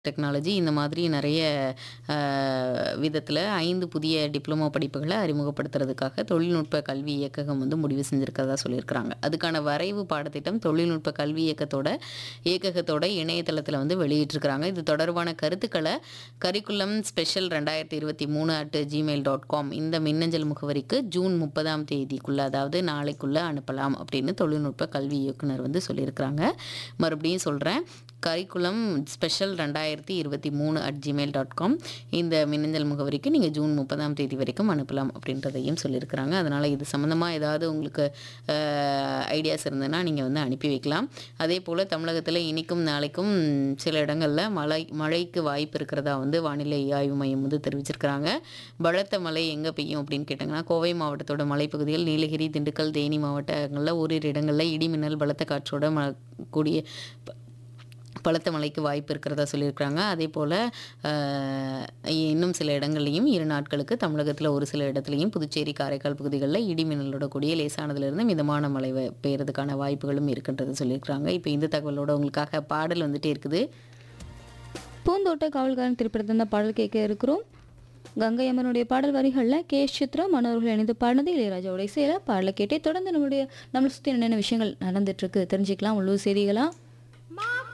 Technology இந்த மாதிரி நிறைய அ, விதத்துல 5 புதிய டிப்ளமோ படிப்புகள அறிமுகப்படுத்துறதுக்காக தொழில்நுட்ப கல்வி இயக்ககம் வந்து முடிவு செஞ்சிருக்கிறதா சொல்லியிருக்கிறாங்க. அதுக்கான வரைவு பாடத்திட்டம் தொழில்நுட்ப கல்வி இயக்கத்தோட இயக்ககத்தோட இணையதளத்துல வந்து வெளியிட்டிருக்கிறாங்க. இது தொடர்பான கருத்துக்கள curriculum special 2023 at Gmail dot com இந்த மின்னஞ்சல் முகவரிக்கு ஜூன் 30ஆம் தேதிக்குள்ள அதாவது நாளைக்குள்ள அனுப்பலாம் அப்படின்னு தொழில்நுட்ப கல்வி இயக்குனர் வந்து சொல்லியிருக்கிறாங்க. மறுபடியும் சொல்றேன். Curriculum special 2023 at Gmail dot com இந்த மின்னஞ்சல் முகவரிக்கு நீங்க ஜூன் 30ஆம் தேதி வரைக்கும் அனுப்பலாம் அப்படின்றதையும் சொல்லியிருக்கிறாங்க. அதனால இது சம்மந்தமா ஏதாவது உங்களுக்கு அ, ஐடியாஸ் இருந்ததுன்னா நீங்க வந்து அனுப்பி வைக்கலாம். அதேபோல தமிழகத்துல இன்னைக்கும் நாளைக்கும் சில இடங்கள்ல மழை மழைக்கு வாய்ப்பு இருக்கிறதா வந்து வானிலை ஆய்வு மையம் வந்து தெரிவிச்சிருக்கிறாங்க. பலத்த மழை எங்க பெய்யும் அப்படின்னு கேட்டாங்கன்னா கோவை மாவட்டத்தோட மலைப்பகுதிகள் நீலகிரி, திண்டுக்கல், தேனி மாவட்டங்கள்ல ஓரிரு இடங்கள்ல இடி மின்னல் பலத்த காற்றோட ம கூடிய ப பலத்த மழைக்கு வாய்ப்பு இருக்கிறதா சொல்லியிருக்கிறாங்க. அதேபோல அ, இன்னும் சில இடங்கள்லயும் 2 நாட்களுக்கு தமிழகத்துல ஒரு சில இடத்துலயும் புதுச்சேரி, காரைக்கால் பகுதிகள்ல இடி மின்னலோட கூடிய லேசானதிலிருந்து மிதமான மழை வ பெய்யறதுக்கான வாய்ப்புகளும் இருக்குன்றத சொல்லியிருக்கிறாங்க. இப்ப இந்த தகவலோட உங்களுக்காக பாடல் வந்துட்டே இருக்குது. பூந்தோட்ட காவல்காரன் திரைப்படத்திலிருந்து பாடல் கேட்க இருக்கிறோம். கங்கை அமரனுடைய பாடல் வரிகள்ல கே. எஸ். சித்ரா, மனோ அவர்கள் இணைந்து பாடினது இளையராஜாவோட இசையில பாடலை கேட்டே தொடர்ந்து நம்மளுடைய நம்மளை சுற்றி என்னென்ன விஷயங்கள் நடந்துட்டு இருக்கு தெரிஞ்சுக்கலாம் உள்ளூர் செய்திகளா